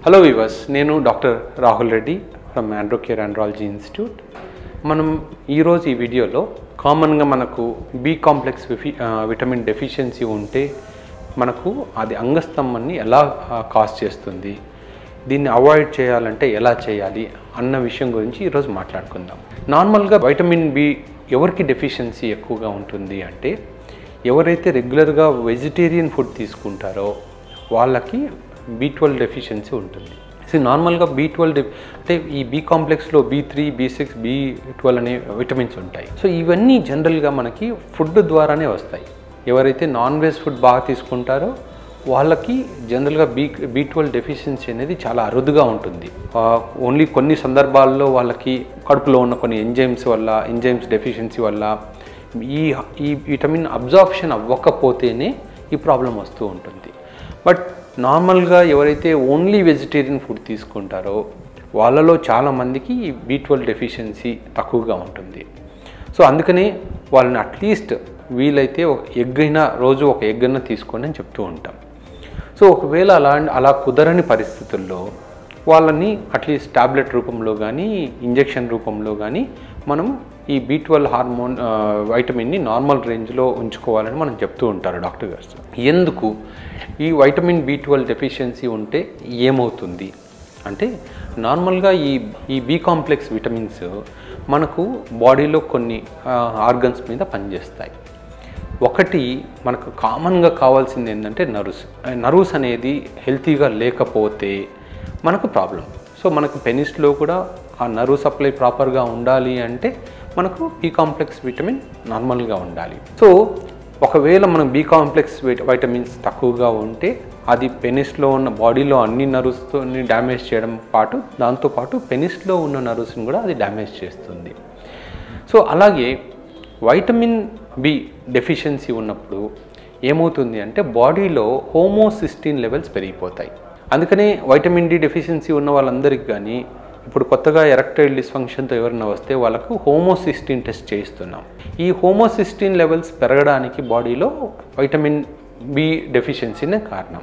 hello viewers నేను doctor Rahul Reddy from Androcare andrology institute మనం ఈరోజు ఈ వీడియోలో కామన్గా మనకు బి కాంప్లెక్స్ విఫి ఆ, విటమిన్ డెఫిషియన్సీ ఉంటే మనకు అది అంగస్తంభాన్ని ఎలా కాజ్ చేస్తుంది దీన్ని అవాయిడ్ చేయాలంటే ఎలా చేయాలి అన్న విషయం గురించి ఈరోజు మాట్లాడుకుందాం నార్మల్గా వైటమిన్ బి ఎవరికి డెఫిషియన్సీ ఎక్కువగా ఉంటుంది అంటే ఎవరైతే రెగ్యులర్గా వెజిటేరియన్ ఫుడ్ తీసుకుంటారో వాళ్ళకి బీ ట్వెల్వ్ డెఫిషియన్సీ ఉంటుంది సో నార్మల్గా బీ ట్వెల్వ్ అంటే ఈ బీ కాంప్లెక్స్లో B three B six B twelve అనే విటమిన్స్ ఉంటాయి సో ఇవన్నీ జనరల్గా మనకి ఫుడ్ ద్వారానే వస్తాయి ఎవరైతే నాన్ వెజ్ ఫుడ్ బాగా తీసుకుంటారో వాళ్ళకి జనరల్గా బీ బీ ట్వెల్వ్ డెఫిషియన్సీ అనేది చాలా అరుదుగా ఉంటుంది ఓన్లీ కొన్ని సందర్భాల్లో వాళ్ళకి కడుపులో ఉన్న కొన్ని ఎంజైమ్స్ వల్ల ఎంజైమ్స్ డెఫిషియన్సీ వల్ల ఈ ఈ విటమిన్ అబ్జార్ప్షన్ అవ్వకపోతేనే ఈ ప్రాబ్లం వస్తూ ఉంటుంది బట్ నార్మల్గా ఎవరైతే ఓన్లీ వెజిటేరియన్ ఫుడ్ తీసుకుంటారో వాళ్ళలో చాలామందికి ఈ బీ ట్వెల్వ్ డెఫిషియన్సీ తక్కువగా ఉంటుంది సో అందుకని వాళ్ళని అట్లీస్ట్ వీలైతే ఒక ఎగ్ అయినా రోజు ఒక ఎగ్ అయినా తీసుకోండి అని చెప్తూ ఉంటాం సో ఒకవేళ అలా అలా కుదరని పరిస్థితుల్లో వాళ్ళని అట్లీస్ట్ టాబ్లెట్ రూపంలో కానీ ఇంజెక్షన్ రూపంలో కానీ మనం ఈ బీ ట్వెల్వ్ హార్మోన్ ఆ, వైటమిన్ని నార్మల్ రేంజ్లో ఉంచుకోవాలని మనం చెప్తూ ఉంటారు డాక్టర్ గారు ఎందుకు ఈ వైటమిన్ బీ ట్వెల్వ్ డెఫిషియన్సీ ఉంటే ఏమవుతుంది అంటే నార్మల్గా ఈ ఈ బీ కాంప్లెక్స్ విటమిన్స్ మనకు బాడీలో కొన్ని ఆర్గన్స్ మీద పనిచేస్తాయి ఒకటి మనకు కామన్గా కావాల్సింది ఏంటంటే నర్వ్స్ నర్వ్స్ అనేది హెల్తీగా లేకపోతే మనకు ప్రాబ్లం సో మనకు పెనిస్లో కూడా ఆ నర్వ్ సప్లై ప్రాపర్గా ఉండాలి అంటే మనకు బీ కాంప్లెక్స్ విటమిన్ నార్మల్గా ఉండాలి సో ఒకవేళ మనం బీ కాంప్లెక్స్ వైటమిన్స్ తక్కువగా ఉంటే అది పెనిస్లో ఉన్న బాడీలో అన్ని నర్వ్స్తో డ్యామేజ్ చేయడం పాటు దాంతోపాటు పెనిస్లో ఉన్న నర్వ్స్ని కూడా అది డ్యామేజ్ చేస్తుంది సో అలాగే వైటమిన్ బి డెఫిషియన్సీ ఉన్నప్పుడు ఏమవుతుంది అంటే బాడీలో హోమోసిస్టిన్ లెవెల్స్ పెరిగిపోతాయి అందుకనే వైటమిన్ డి డెఫిషియన్సీ ఉన్న వాళ్ళందరికీ కానీ ఇప్పుడు కొత్తగా ఎరక్టైల్ డిస్ఫంక్షన్తో ఎవరైనా వస్తే వాళ్ళకు హోమోసిస్టిన్ టెస్ట్ చేయిస్తున్నాం ఈ హోమోసిస్టిన్ లెవెల్స్ పెరగడానికి బాడీలో వైటమిన్ బి డెఫిషియన్సీనే కారణం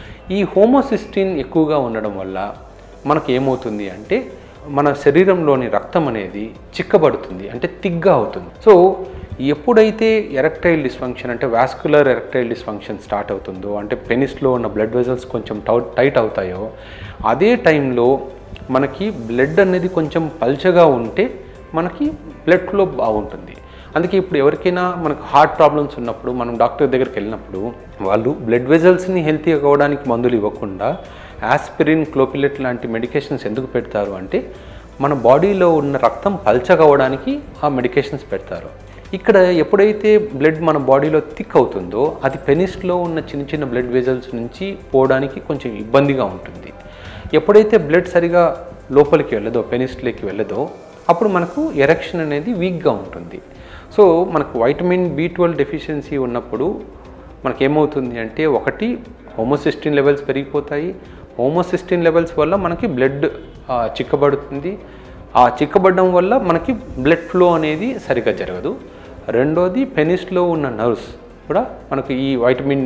ఈ హోమోసిస్టిన్ ఎక్కువగా ఉండడం వల్ల మనకు ఏమవుతుంది అంటే మన శరీరంలోని రక్తం అనేది చిక్కబడుతుంది అంటే తిగ్గా అవుతుంది సో ఎప్పుడైతే ఎరక్టైల్ డిస్ఫంక్షన్ అంటే వాస్కులర్ ఎరక్టైల్ డిస్ఫంక్షన్ స్టార్ట్ అవుతుందో అంటే పెనిస్లో ఉన్న బ్లడ్ వెజల్స్ కొంచెం టౌ టైట్ అవుతాయో అదే టైంలో మనకి బ్లడ్ అనేది కొంచెం పల్చగా ఉంటే మనకి బ్లడ్ ఫ్లో బాగుంటుంది అందుకే ఇప్పుడు ఎవరికైనా మనకు హార్ట్ ప్రాబ్లమ్స్ ఉన్నప్పుడు మనం డాక్టర్ దగ్గరికి వెళ్ళినప్పుడు వాళ్ళు బ్లడ్ వెజల్స్ని హెల్తీ అవ్వడానికి మందులు ఇవ్వకుండా ఆస్పిరిన్ క్లోపిలెట్ లాంటి మెడికేషన్స్ ఎందుకు పెడతారు అంటే మన బాడీలో ఉన్న రక్తం పల్చగవడానికి ఆ మెడికేషన్స్ పెడతారు ఇక్కడ ఎప్పుడైతే బ్లడ్ మన బాడీలో థిక్ అవుతుందో అది పెనిస్లో ఉన్న చిన్న చిన్న బ్లడ్ వెజల్స్ నుంచి పోవడానికి కొంచెం ఇబ్బందిగా ఉంటుంది ఎప్పుడైతే బ్లడ్ సరిగా లోపలికి వెళ్ళదో పెనిస్ట్లోకి వెళ్ళదో అప్పుడు మనకు ఎరెక్షన్ అనేది వీక్గా ఉంటుంది సో మనకు వైటమిన్ బి ట్వెల్వ్ డెఫిషియన్సీ ఉన్నప్పుడు మనకేమవుతుంది అంటే ఒకటి హోమోసిస్టిన్ లెవెల్స్ పెరిగిపోతాయి హోమోసిస్టిన్ లెవెల్స్ వల్ల మనకి బ్లడ్ చిక్కబడుతుంది ఆ చిక్కబడడం వల్ల మనకి బ్లడ్ ఫ్లో అనేది సరిగా జరగదు రెండోది పెనిస్లో ఉన్న నర్వ్స్ కూడా మనకు ఈ వైటమిన్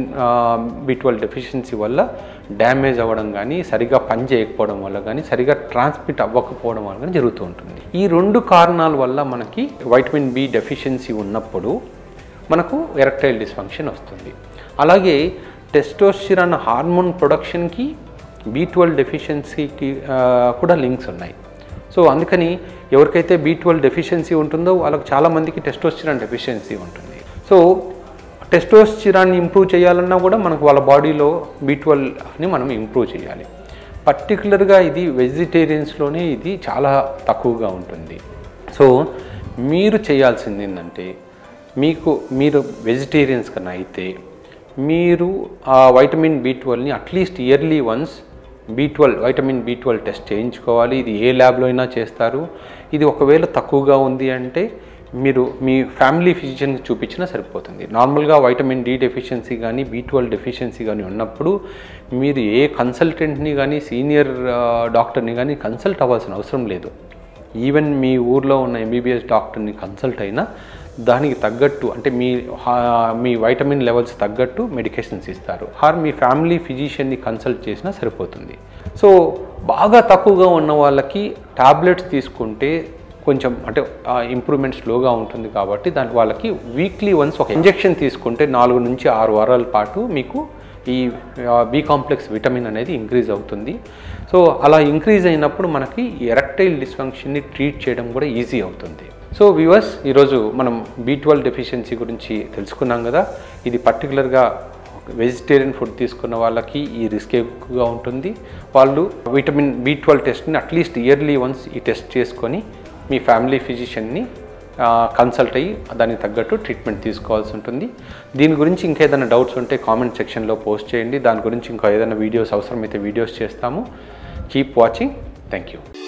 బి ట్వెల్వ్ డెఫిషియన్సీ వల్ల డ్యామేజ్ అవ్వడం కానీ సరిగా పని చేయకపోవడం వల్ల కానీ సరిగా ట్రాన్స్మిట్ అవ్వకపోవడం వల్ల కానీ జరుగుతూ ఉంటుంది ఈ రెండు కారణాల వల్ల మనకి వైటమిన్ బి డెఫిషియన్సీ ఉన్నప్పుడు మనకు ఎరక్టైల్ డిస్ఫంక్షన్ వస్తుంది అలాగే టెస్టోస్టిరాన్ హార్మోన్ ప్రొడక్షన్కి బీ ట్వెల్వ్ డెఫిషియన్సీకి కూడా లింక్స్ ఉన్నాయి సో అందుకని ఎవరికైతే బీ ట్వెల్వ్ డెఫిషియన్సీ ఉంటుందో వాళ్ళకి చాలామందికి టెస్టోస్టిరాన్ డెఫిషియన్సీ ఉంటుంది సో టెస్టోస్టిరాన్ని ఇంప్రూవ్ చేయాలన్నా కూడా మనకు వాళ్ళ బాడీలో బీ ట్వెల్వ్ని మనం ఇంప్రూవ్ చేయాలి పర్టికులర్గా ఇది వెజిటేరియన్స్లోనే ఇది చాలా తక్కువగా ఉంటుంది సో మీరు చేయాల్సింది ఏంటంటే మీకు మీరు వెజిటేరియన్స్ కన్నా అయితే మీరు ఆ వైటమిన్ బి ట్వెల్వ్ని at least yearly once B twelve vitamin B twelve test చేయించుకోవాలి ఇది ఏ ల్యాబ్లో అయినా చేస్తారు ఇది ఒకవేళ తక్కువగా ఉంది అంటే మీరు మీ ఫ్యామిలీ ఫిజిషియన్కి చూపించినా సరిపోతుంది నార్మల్గా వైటమిన్ డి డెఫిషియన్సీ కానీ బి ట్వెల్వ్ డెఫిషియన్సీ కానీ ఉన్నప్పుడు మీరు ఏ కన్సల్టెంట్ని కానీ సీనియర్ డాక్టర్ని కానీ కన్సల్ట్ అవ్వాల్సిన అవసరం లేదు ఈవెన్ మీ ఊర్లో ఉన్న ఎంబీబీఎస్ డాక్టర్ని కన్సల్ట్ అయినా దానికి తగ్గట్టు అంటే మీ హా- మీ వైటమిన్ లెవెల్స్ తగ్గట్టు మెడికేషన్స్ ఇస్తారు ఆర్ మీ ఫ్యామిలీ ఫిజిషియన్ని కన్సల్ట్ చేసినా సరిపోతుంది సో బాగా తక్కువగా ఉన్న వాళ్ళకి టాబ్లెట్స్ తీసుకుంటే కొంచెం అంటే ఇంప్రూవ్మెంట్ స్లోగా ఉంటుంది కాబట్టి దాని వాళ్ళకి వీక్లీ వన్స్ ఒక ఇంజెక్షన్ తీసుకుంటే నాలుగు నుంచి ఆరు వారాల పాటు మీకు ఈ బి కాంప్లెక్స్ విటమిన్ అనేది ఇంక్రీజ్ అవుతుంది సో అలా ఇంక్రీజ్ అయినప్పుడు మనకి ఈ ఎరక్టైల్ డిస్ఫంక్షన్ని ట్రీట్ చేయడం కూడా ఈజీ అవుతుంది సో వ్యూవర్స్ ఈరోజు మనం బి ట్వెల్వ్ డెఫిషియన్సీ గురించి తెలుసుకున్నాం కదా ఇది పర్టికులర్గా వెజిటేరియన్ ఫుడ్ తీసుకున్న వాళ్ళకి ఈ రిస్క్ ఎక్కువగా ఉంటుంది వాళ్ళు విటమిన్ బి ట్వెల్వ్ టెస్ట్ని అట్లీస్ట్ ఇయర్లీ వన్స్ ఈ టెస్ట్ చేసుకొని మీ ఫ్యామిలీ ఫిజిషియన్ని కన్సల్ట్ అయ్యి దానికి తగ్గట్టు ట్రీట్మెంట్ తీసుకోవాల్సి ఉంటుంది దీని గురించి ఇంకా ఏదైనా డౌట్స్ ఉంటే కామెంట్ సెక్షన్లో పోస్ట్ చేయండి దాని గురించి ఇంకా ఏదైనా వీడియోస్ అవసరమైతే వీడియోస్ చేస్తాము కీప్ వాచింగ్ థ్యాంక్ యూ